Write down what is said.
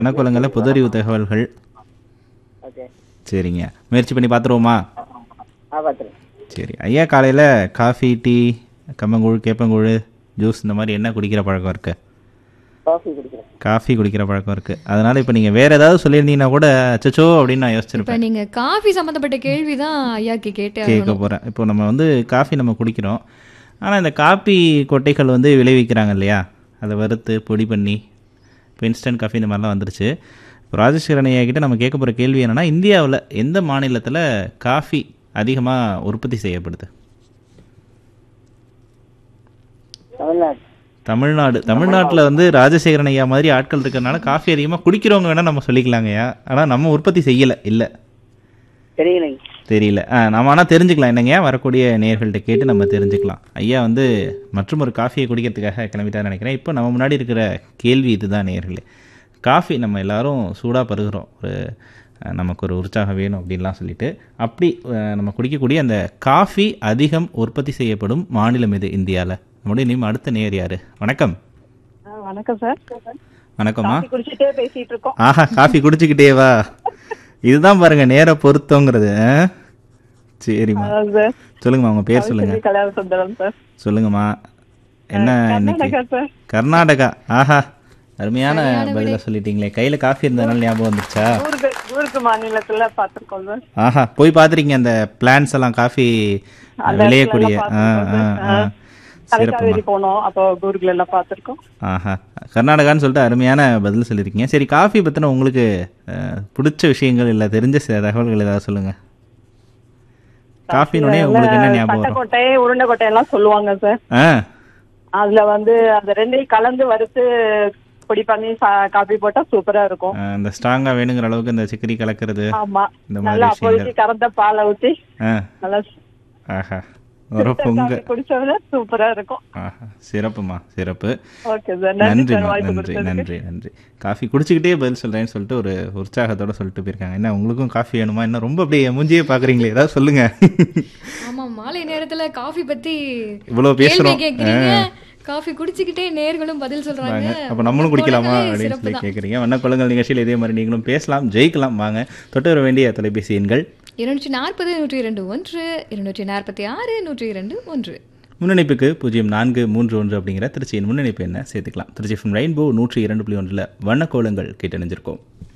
வணக்கலங்களில் புதறிவு தகவல்கள் ஓகே சரிங்க முயற்சி பண்ணி பார்த்துருவோமா ஆ பார்த்துருங்க சரி ஐயா காலையில் காஃபி டீ கம்மங்கூழ் கேப்பங்கூழ் ஜூஸ் இந்த மாதிரி என்ன குடிக்கிற பழக்கம் இருக்குது காஃபி குடிக்கிறேன் காஃபி குடிக்கிற பழக்கம் இருக்குது அதனால் இப்போ நீங்கள் வேறு ஏதாவது சொல்லியிருந்தீங்கன்னா கூட அச்சச்சோ அப்படின்னு நான் இப்ப யோசிச்சிருப்பேன் நீங்க காஃபி சம்பந்தப்பட்ட கேள்வி தான் ஐயாக்கு கேட்டே கேட்க ஆகணும். போகிறேன் இப்போ நம்ம வந்து காஃபி நம்ம குடிக்கிறோம் ஆனால் இந்த காப்பி கொட்டைகள் வந்து விளைவிக்கிறாங்க இல்லையா அதை வறுத்து பொடி பண்ணி இப்போ இன்ஸ்டன்ட் காஃபி இந்த மாதிரிலாம் வந்துருச்சு இப்போ ராஜேஸ்வரன் ஐயா கிட்ட நம்ம கேட்க போகிற கேள்வி என்னென்னா இந்தியாவில் எந்த மாநிலத்தில் காஃபி அதிகமாக உற்பத்தி செய்யப்படுது தமிழ்நாடு தமிழ்நாடு தமிழ்நாட்டில் வந்து ராஜசேகரன் ஐயா மாதிரி ஆட்கள் இருக்கிறனால காஃபி அதிகமாக குடிக்கிறவங்க வேணால் நம்ம சொல்லிக்கலாங்கய்யா ஆனால் நம்ம உற்பத்தி செய்யலை இல்லை தெரியலைங்க தெரியல ஆ நம்ம ஆனால் தெரிஞ்சுக்கலாம் என்னங்க வரக்கூடிய நேர்கள்ட்ட கேட்டு நம்ம தெரிஞ்சுக்கலாம் ஐயா வந்து மற்றும் ஒரு காஃபியை குடிக்கிறதுக்காக கிளம்பிட்டார் நினைக்கிறேன் இப்போ நம்ம முன்னாடி இருக்கிற கேள்வி இதுதான் நேர்களே காஃபி நம்ம எல்லாரும் சூடாக பருகிறோம் ஒரு அஹ், நமக்கு ஒரு உற்சாகம் வேணும் அப்படின்லாம் சொல்லிட்டு அப்படி அஹ், நம்ம குடிக்கக்கூடிய அந்த காஃபி அதிகம் உற்பத்தி செய்யப்படும் மாநிலம் இது இந்தியாவில் நம்முடைய நீ அடுத்த நேர் யாரு வணக்கம் வணக்கம் சார் வணக்கம்மா காஃபி குடிச்சிட்டே பேசிட்டு இருக்கோம் ஆஹா காஃபி குடிச்சுக்கிட்டே வா இதுதான் பாருங்க நேர பொருத்தங்கிறது ஆ? சரிம்மா அதான் சார் சொல்லுங்கம்மா உங்க பேர் சொல்லுங்க கவிச்செல்வி கல்யாண சுந்தரம் சார் சொல்லுங்கம்மா என்ன இன்னைக்கு கர்நாடகா சார் கர்நாடகா ஆஹா அருமையான பதில சொல்லிட்டீங்களே கையில காஃபி இருந்ததுனால ஞாபகம் வந்துருச்சா ஊருக்கு ஊருக்கு மாநிலத்துல பாத்திருக்கோம் சார் ஆஹா போய் பார்த்துருக்கீங்க அந்த பிளான்ஸ் எல்லாம் காஃபி அந்த விளையக்கூடிய ஆ இடத்துல ஆ எல்லாம் ஆ சிறப்புமா தலைக்காவேரி போனோம் அப்போ ஊருக்குள்ள எல்லாம் பாத்திருக்கோம் ஆஹா கர்நாடகான்னு சொல்லிட்டு அருமையான பதில் சொல்லியிருக்கீங்க சரி காஃபி பற்றின உங்களுக்கு அஹ், பிடிச்ச விஷயங்கள் இல்லை தெரிஞ்ச சில தகவல்கள் ஏதாவது சொல்லுங்க காஃபினோடனே உங்களுக்கு என்ன ஞாபகம் வரும் சட்டைக்கோட்டை உருண்டைக்கோட்டை எல்லாம் சொல்லுவாங்க சார் ஆ அதுல வந்து அந்த ரெண்டையும் கலந்து வறுத்து பொடி பண்ணி சா- காபி போட்டா சூப்பரா இருக்கும் அஹ், இந்த ஸ்ட்ராங்காக வேணுங்கிற அளவுக்கு இந்த சிக்கரி கலக்கிறது ஆமா இந்த மாதிரி நல்லா விஷயங்கள். அப்போதைக்கு கறந்த பாலை ஊத்தி ஆ நல்லா ஆஹா ஒரு பொங்க காபி குடிச்சோம்னா சூப்பரா இருக்கும் ஆஹா சிறப்புமா சிறப்பு ஓகே சார் நன்றி சார் நன்றிம்மா வாய்ப்பு நன்றி கொடுத்ததுக்கு நன்றி நன்றி காஃபி குடிச்சுக்கிட்டே பதில் சொல்கிறேன்னு சொல்லிட்டு ஒரு உற்சாகத்தோட சொல்லிட்டு போயிருக்காங்க என்ன உங்களுக்கும் காஃபி வேணுமா என்ன ரொம்ப அப்படியே மூஞ்சியே பார்க்குறீங்களே ஏதாவது சொல்லுங்க ஆமா மாலை நேரத்துல காஃபி பத்தி இவ்வளோ கேள்வி பேசுகிறோம் கேக்குறீங்க காஃபி குடிச்சுக்கிட்டே நேர்களும் பதில் சொல்றாங்க அப்போ நம்மளும் குடிக்கலாமா போலவே அப்படின்னு சிறப்பு சொல்லி தான். கேட்குறீங்க வண்ணக்குளங்கள் நிகழ்ச்சியில் இதே மாதிரி நீங்களும் பேசலாம் ஜெயிக்கலாம் வாங்க தொட்டு வர வேண்டிய தொலைபேசி எண்கள் இருநூற்றி நாற்பது நூற்றி இரண்டு ஒன்று இருநூற்றி நாற்பத்தி ஆறு நூற்றி இரண்டு ஒன்று முன்னணிப்புக்கு பூஜ்ஜியம் நான்கு மூன்று ஒன்று அப்படிங்கிற திருச்சியின் முன்னணிப்பு என்ன சேர்த்துக்கலாம் திருச்சி ஃப்ரம் ரெயின்போ நூற்றி இரண்டு புள்ளி ஒன்றில் வண்ணக்கோலங்கள் கேட்டணிஞ்சிருக்கோம்